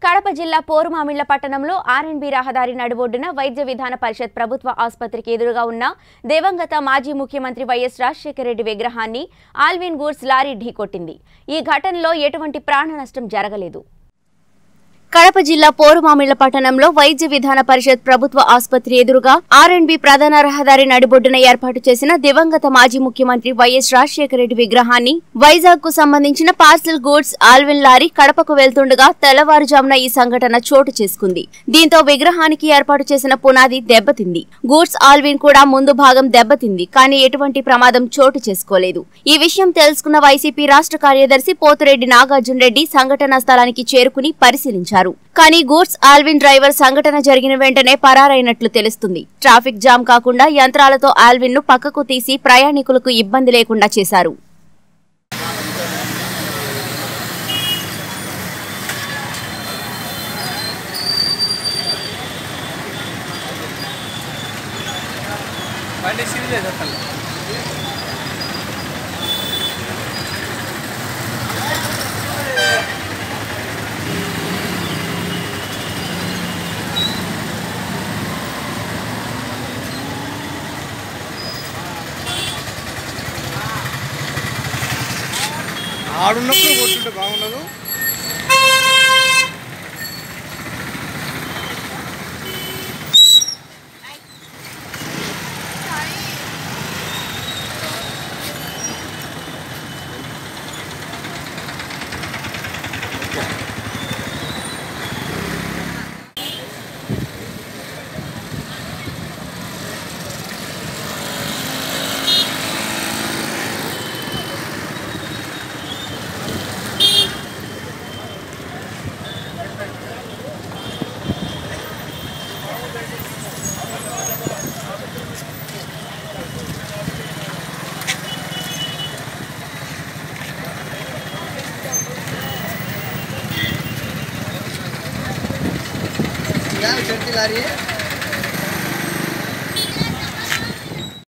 కడప జిల్లా పోరుమామిళ్ల పట్టణంలో ఆర్ఎన్బి రహదారి నడుబొడ్డున వైద్య విధాన పరిషత్ ప్రభుత్వ ఆసుపత్రికి ఎదురుగా ఉన్న దివంగత మాజీ ముఖ్యమంత్రి వైఎస్ రాజశేఖర రెడ్డి విగ్రహాన్ని ఆల్విన్ గూడ్స్ లారీ ఢీకొట్టింది ఈ ఘటనలో ఎటువంటి ప్రాణ నష్టం జరగలేదు కడప జిల్లా పోరుమామిళ్ల పట్టణంలో వైద్య విధాన పరిషత్ ప్రభుత్వ ఆసుపత్రి ఎదురుగా ఆర్ఎండ్బి ప్రధాన రహదారి నడిబొడ్డున ఏర్పాటు చేసిన దివంగత మాజీ ముఖ్యమంత్రి వైఎస్ రాజశేఖర రెడ్డి విగ్రహాన్ని వైజాగ్ కు సంబంధించిన పార్సల్ గూడ్స్ ఆల్విన్ లారీ కడపకు వెళ్తుండగా తెల్లవారుజామున ఈ సంఘటన చోటు చేసుకుంది దీంతో విగ్రహానికి ఏర్పాటు చేసిన పునాది దెబ్బతింది గూడ్స్ ఆల్విన్ కూడా ముందు భాగం దెబ్బతింది కానీ ఎటువంటి ప్రమాదం చోటు చేసుకోలేదు ఈ విషయం తెలుసుకున్న వైసీపీ రాష్ట్ర కార్యదర్శి పోతురెడ్డి నాగార్జున రెడ్డి సంఘటనా స్థలానికి చేరుకుని పరిశీలించారు కానీ గూడ్స్ ఆల్విన్ డ్రైవర్ సంఘటన జరిగిన వెంటనే పరారైనట్లు తెలుస్తుంది ట్రాఫిక్ జామ్ కాకుండా యంత్రాలతో ఆల్విన్ ను పక్కకు తీసి ప్రయాణికులకు ఇబ్బంది లేకుండా చేశారు బండి సివిల్ లేదు అసలు ఆడున్నప్పుడు కొట్టుంటే బాగుండదు क्या चलती ला रही है